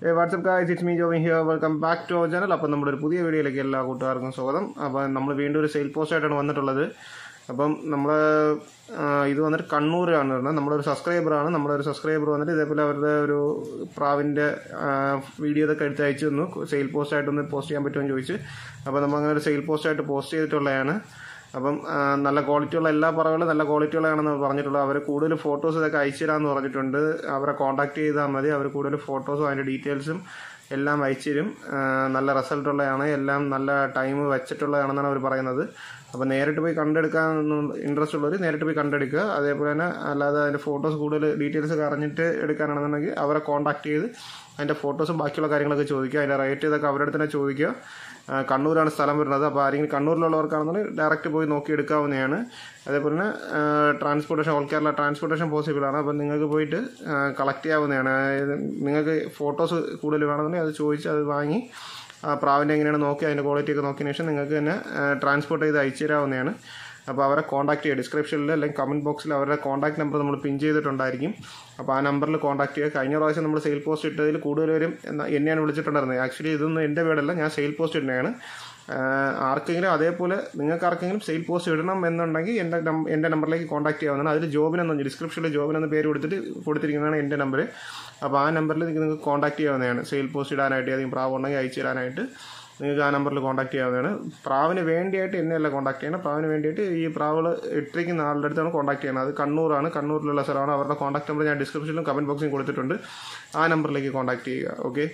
WhatsApp guys it's me Jobin here welcome back to our channel അപ്പം നമ്മുടെ ഒരു പുതിയ വീഡിയോയിലേക്ക് എല്ലാ കൂട്ടുകാർക്കും സ്വാഗതം അപ്പം നമ്മൾ വീണ്ടും ഒരു സെയിൽ പോസ്റ്റ് ആയിട്ടാണ് വന്നിട്ടുള്ളത് അപ്പം നമ്മൾ ഇത് വന്നിട്ട് കണ്ണൂരാണ് വരുന്നത് നമ്മുടെ ഒരു സബ്സ്ക്രൈബറാണ് നമ്മുടെ ഒരു സബ്സ്ക്രൈബർ വന്നിട്ട് ഇതേപോലെ അവരുടെ ഒരു പ്രാവിൻ്റെ വീഡിയോ ഇതൊക്കെ എടുത്ത് അയച്ചു തന്നു സെയിൽ പോസ്റ്റ് ആയിട്ടൊന്ന് പോസ്റ്റ് ചെയ്യാൻ പറ്റുമോ എന്ന് ചോദിച്ചു അപ്പോൾ നമ്മൾ അങ്ങനെ ഒരു സെയിൽ പോസ്റ്റ് ആയിട്ട് പോസ്റ്റ് ചെയ്തിട്ടുള്ളതാണ് അപ്പം ആ, നല്ല ക്വാളിറ്റിയുള്ള എല്ലാ പറവുകളും നല്ല ക്വാളിറ്റിയുള്ളതാണെന്ന് പറഞ്ഞിട്ടുള്ളത് അവർ കൂടുതൽ ഫോട്ടോസ് ഇതൊക്കെ അയച്ചു തരാമെന്ന് പറഞ്ഞിട്ടുണ്ട് അവരെ കോൺടാക്ട് ചെയ്താൽ മതി അവർ കൂടുതൽ ഫോട്ടോസും അതിൻ്റെ ഡീറ്റെയിൽസും എല്ലാം അയച്ചു തരും ആ, നല്ല റിസൾട്ട് ഉള്ളതാണ് എല്ലാം നല്ല ടൈം വെച്ചിട്ടുള്ളതാണെന്നാണ് അവർ പറയുന്നത് അപ്പോൾ നേരിട്ട് പോയി കണ്ടെടുക്കാൻ ഇൻട്രസ്റ്റ് ഉള്ളവർ നേരിട്ട് പോയി കണ്ടെടുക്കുക അതേപോലെ തന്നെ അല്ലാതെ അതിൻ്റെ ഫോട്ടോസ് കൂടുതൽ ഡീറ്റെയിൽസ് ഒക്കെ അറിഞ്ഞിട്ട് എടുക്കാനാണെന്നുണ്ടെങ്കിൽ അവരെ കോൺടാക്ട് ചെയ്ത് അതിൻ്റെ ഫോട്ടോസും ബാക്കിയുള്ള കാര്യങ്ങളൊക്കെ ചോദിക്കുക അതിൻ്റെ റേറ്റ് ഇതൊക്കെ അവരുടെ അടുത്ത് തന്നെ ചോദിക്കുക ആ, കണ്ണൂരാണ് സ്ഥലം വരുന്നത് അപ്പോൾ ആരെങ്കിലും കണ്ണൂരിലുള്ളവർക്കാണെന്നുണ്ടെങ്കിൽ ഡയറക്റ്റ് പോയി നോക്കി എടുക്കാവുന്നതാണ് അതേപോലെ തന്നെ transportation all Kerala transportation possible ആണ് അപ്പോൾ നിങ്ങൾക്ക് പോയിട്ട് കളക്ട് ചെയ്യാവുന്നതാണ് അതായത് നിങ്ങൾക്ക് ഫോട്ടോസ് കൂടുതൽ വേണമെന്നുണ്ടെങ്കിൽ അത് ചോദിച്ച് അത് വാങ്ങി ആ പ്രാവിൻ്റെ എങ്ങനെയാണ് നോക്കി അതിൻ്റെ ക്വാളിറ്റി ഒക്കെ നോക്കിയതിന് ശേഷം നിങ്ങൾക്ക് തന്നെ ട്രാൻസ്പോർട്ട് ചെയ്ത് അയച്ചു തരാവുന്നതാണ് അപ്പോൾ അവരെ കോൺടാക്ട് ചെയ്യുക ഡിസ്ക്രിപ്ഷനിൽ അല്ലെങ്കിൽ കമൻറ്റ് ബോക്സിൽ അവരുടെ കോൺടാക്ട് നമ്പർ നമ്മൾ പിൻ ചെയ്തിട്ടുണ്ടായിരിക്കും അപ്പോൾ ആ നമ്പറിൽ കോൺടാക്ട് ചെയ്യുക കഴിഞ്ഞ പ്രാവശ്യം നമ്മൾ സെയിൽ പോസ്റ്റ് ഇട്ടതിൽ കൂടുതൽ എന്നാ എന്നെയാണ് വിളിച്ചിട്ടുണ്ടായിരുന്നത് ആക്ച്വലി ഇതൊന്നും എൻ്റെ വീടല്ല ഞാൻ സെയിൽ പോസ്റ്റ് ഇടുന്നതാണ് ആഹ് ആർക്കെങ്കിലും അതേപോലെ നിങ്ങൾക്ക് ആർക്കെങ്കിലും സെയിൽ പോസ്റ്റ് ഇടണം എന്നുണ്ടെങ്കിൽ എൻ്റെ നം- എൻ്റെ നമ്പറിലേക്ക് കോൺടാക്ട് ചെയ്യാവുന്നതാണ് അതിൽ ജോബിനെന്ന് ഡിസ്ക്രിപ്ഷനിൽ ജോബിനെന്ന് പേര് കൊടുത്തിട്ട് കൊടുത്തിരിക്കുന്നതാണ് എൻ്റെ നമ്പർ അപ്പോൾ ആ നമ്പറിൽ നിങ്ങൾക്ക് കോൺടാക്ട് ചെയ്യാവുന്നതാണ് സെയിൽ പോസ്റ്റ് ഇടാനായിട്ട് ഏതെങ്കിലും പ്രാവ് ഉണ്ടെങ്കിൽ അയച്ചു തരാനായിട്ട് നിങ്ങൾക്ക് ആ നമ്പറിൽ കോൺടാക്ട് ചെയ്യാവുന്നതാണ് പ്രാവിന് വേണ്ടിയായിട്ട് എന്നെയല്ല കോൺടാക്ട് ചെയ്യണം പ്രാവിന് വേണ്ടിയിട്ട് ഈ പ്രാവുകൾ ഇട്ടിരിക്കുന്ന ആളുടെ അടുത്താണ് കോൺടാക്ട് ചെയ്യുന്നത് അത് കണ്ണൂറാണ് കണ്ണൂരിലുള്ള സ്ഥലമാണ് അവരുടെ കോൺടാക്ട് നമ്പർ ഞാൻ ഡിസ്ക്രിപ്ഷനിലും കമൻറ്റ് ബോക്സിലും കൊടുത്തിട്ടുണ്ട് ആ നമ്പറിലേക്ക് കോൺടാക്ട് ചെയ്യുക ഓക്കെ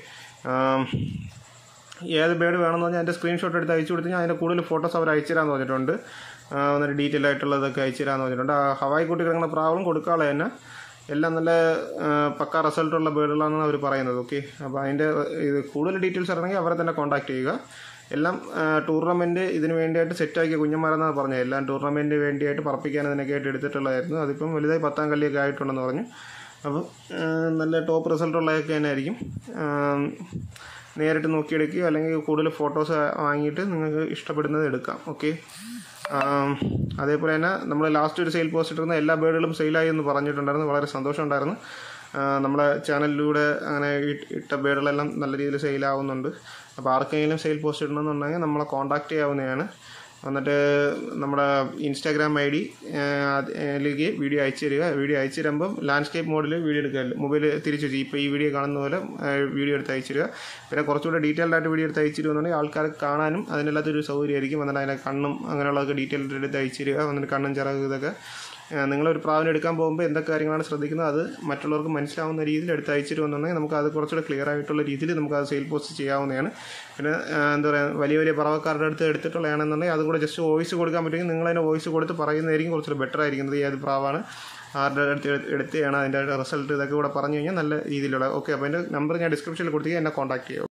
ഏത് ബേഡ് വേണമെന്ന് പറഞ്ഞാൽ അതിൻ്റെ സ്ക്രീൻഷോട്ട് എടുത്ത് അയച്ചു കൊടുത്ത് കഴിഞ്ഞാൽ അതിൻ്റെ കൂടുതൽ ഫോട്ടോസ് അവർ അയച്ചു തരാമെന്ന് പറഞ്ഞിട്ടുണ്ട് ആ, എന്നിട്ട് ഡീറ്റെയിൽ ആയിട്ടുള്ളതൊക്കെ അയച്ചു തരാമെന്ന് പറഞ്ഞിട്ടുണ്ട് ആ ഹവായി കൂട്ടി കിടക്കുന്ന പ്രാവളും കൊടുക്കാളെ തന്നെ എല്ലാം നല്ല ആ, പക്ക റിസൾട്ടുള്ള ബേഡുകളാണെന്ന് അവർ പറയുന്നത് ഓക്കെ അപ്പോൾ അതിൻ്റെ ഇത് കൂടുതൽ ഡീറ്റെയിൽസ് അറിയണമെങ്കിൽ അവരെ തന്നെ കോൺടാക്ട് ചെയ്യുക എല്ലാം ടൂർണമെൻറ്റ് ഇതിന് വേണ്ടിയായിട്ട് സെറ്റാക്കിയ കുഞ്ഞന്മാരെന്നാണ് പറഞ്ഞത് എല്ലാം ടൂർണമെൻറ്റ് വേണ്ടിയായിട്ട് പറപ്പിക്കാൻ ഇതിനൊക്കെ ആയിട്ട് എടുത്തിട്ടുള്ളതായിരുന്നു അതിപ്പം വലുതായി പത്താം കല്ലിയൊക്കെ ആയിട്ടുണ്ടെന്ന് പറഞ്ഞു അപ്പം ആ, നല്ല ടോപ്പ് റിസൾട്ടുള്ളതൊക്കെ തന്നെ ആയിരിക്കും ആ, നേരിട്ട് നോക്കിയെടുക്കുകയോ അല്ലെങ്കിൽ കൂടുതൽ ഫോട്ടോസ് വാങ്ങിയിട്ട് നിങ്ങൾക്ക് ഇഷ്ടപ്പെടുന്നത് എടുക്കാം ഓക്കെ അതേപോലെ തന്നെ നമ്മൾ ലാസ്റ്റ് ഒരു സെയിൽ പോസ്റ്റ് ഇട്ടിരുന്ന എല്ലാ ബേഡുകളും സെയിലായി എന്ന് പറഞ്ഞിട്ടുണ്ടായിരുന്നു വളരെ സന്തോഷമുണ്ടായിരുന്നു ആ, നമ്മളെ ചാനലിലൂടെ അങ്ങനെ ഇട്ട് ഇട്ട ബേഡുകളെല്ലാം നല്ല രീതിയിൽ സെയിലാവുന്നുണ്ട് അപ്പോൾ ആർക്കെങ്കിലും സെയിൽ പോസ്റ്റ് ഇടണമെന്നുണ്ടെങ്കിൽ നമ്മളെ കോൺടാക്ട് ചെയ്യാവുന്നതാണ് എന്നിട്ട് നമ്മുടെ ഇൻസ്റ്റാഗ്രാം ഐ ഡി അതിലേക്ക് വീഡിയോ അയച്ചു തരിക വീഡിയോ അയച്ചു തരുമ്പം ലാൻഡ്സ്കേപ്പ് മോഡിൽ വീഡിയോ എടുക്കുക മൊബൈൽ തിരിച്ചു വെച്ച് ഇപ്പോൾ ഈ വീഡിയോ കാണുന്ന പോലെ വീഡിയോ എടുത്ത് അയച്ചു തരിക പിന്നെ കുറച്ചുകൂടെ ഡീറ്റെയിൽഡ് ആയിട്ട് വീഡിയോ എടുത്ത് അയച്ചു തരുമെന്നുണ്ടെങ്കിൽ ആൾക്കാർക്ക് കാണാനും അതിനെല്ലാത്തൊരു സൗകര്യമായിരിക്കും എന്നിട്ട് അതിൻ്റെ കണ്ണും അങ്ങനെയുള്ളതൊക്കെ ഡീറ്റെയിൽഡ് എടുത്ത് അയച്ചു തരിക എന്നിട്ട് കണ്ണും ചിറക് ഇതൊക്കെ ഏഹ് നിങ്ങളൊരു പ്രാവിനെ എടുക്കാൻ പോകുമ്പോൾ എന്തൊക്കെ കാര്യങ്ങളാണ് ശ്രദ്ധിക്കുന്നത് അത് മറ്റുള്ളവർക്ക് മനസ്സിലാവുന്ന രീതിയിൽ എടുത്ത് അയച്ചിരുമെന്നുണ്ടെങ്കിൽ നമുക്ക് അത് കുറച്ചുകൂടെ ക്ലിയർ ആയിട്ടുള്ള രീതിയിൽ നമുക്ക് അത് സെയിൽ പോസ്റ്റ് ചെയ്യാവുന്നതാണ് പിന്നെ ഏഹ് എന്താ പറയുക വലിയ വലിയ പറവക്കാരുടെ അടുത്ത് എടുത്തിട്ടുള്ളതാണെന്നുണ്ടെങ്കിൽ അതും കൂടെ ജസ്റ്റ് വോയിസ് കൊടുക്കാൻ പറ്റുമെങ്കിൽ നിങ്ങൾ അതിന് വോയിസ് കൊടുത്ത് പറയുന്നതായിരിക്കും കുറച്ചുകൂടെ ബെറ്റർ ആയിരിക്കുന്നത് ഏത് പ്രാവാണ് ആരുടെ അടുത്ത് എടുത്ത് എടുത്തുകയാണ് അതിൻ്റെ റിസൾട്ട് ഇതൊക്കെ കൂടെ പറഞ്ഞു കഴിഞ്ഞാൽ നല്ല രീതിയിലുള്ള ഓക്കെ അപ്പോൾ എൻ്റെ നമ്പർ ഞാൻ ഡിസ്ക്രിപ്ഷനിൽ കൊടുത്തേക്ക് എന്നെ കോൺടാക്ട് ചെയ്യുക